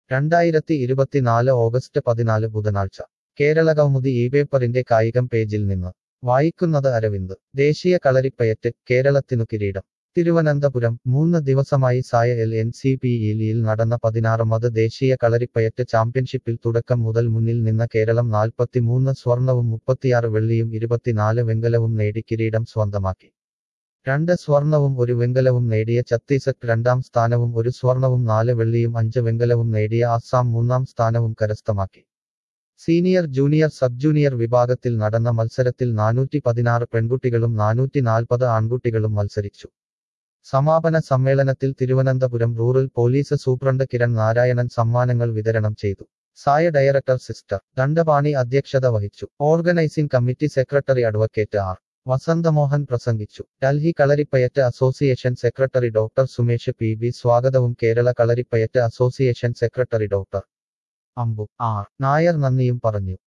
രണ്ടായിരത്തി ഇരുപത്തിനാല് ഓഗസ്റ്റ് പതിനാല് ബുധനാഴ്ച കേരള കൗമുദി ഈ പേപ്പറിന്റെ കായികം പേജിൽ നിന്ന് വായിക്കുന്നത് അരവിന്ദ് ദേശീയ കളരിപ്പയറ്റ് കേരളത്തിനു കിരീടം തിരുവനന്തപുരം മൂന്ന് ദിവസമായി SAI L N C P ഇയിൽ നടന്ന പതിനാറാമത് ദേശീയ കളരിപ്പയറ്റ് ചാമ്പ്യൻഷിപ്പിൽ തുടക്കം മുതൽ മുന്നിൽ നിന്ന കേരളം നാൽപ്പത്തിമൂന്ന് സ്വർണവും മുപ്പത്തിയാറ് വെള്ളിയും ഇരുപത്തിനാല് വെങ്കലവും നേടി കിരീടം സ്വന്തമാക്കി രണ്ട് സ്വർണവും ഒരു വെങ്കലവും നേടിയ ഛത്തീസ്ഗഡ് രണ്ടാം സ്ഥാനവും ഒരു സ്വർണവും നാല് വെള്ളിയും അഞ്ച് വെങ്കലവും നേടിയ ആസാം മൂന്നാം സ്ഥാനവും കരസ്ഥമാക്കി സീനിയർ ജൂനിയർ സബ് ജൂനിയർ വിഭാഗത്തിൽ നടന്ന മത്സരത്തിൽ നാനൂറ്റി പതിനാറ് പെൺകുട്ടികളും നാനൂറ്റി നാൽപ്പത് ആൺകുട്ടികളും മത്സരിച്ചു സമാപന സമ്മേളനത്തിൽ Thiruvananthapuram rural police superintendent Kiran Narayanan സമ്മാനങ്ങൾ വിതരണം ചെയ്തു സായ ഡയറക്ടർ സിസ്റ്റർ ദണ്ഡപാണി അധ്യക്ഷത വഹിച്ചു organising committee secretary advocate R Vasanthamohan പ്രസംഗിച്ചു Delhi Kalaripayattu association secretary doctor Sumesh P B സ്വാഗതവും Kerala Kalaripayattu association secretary doctor Ambu R Nair നന്ദിയും പറഞ്ഞു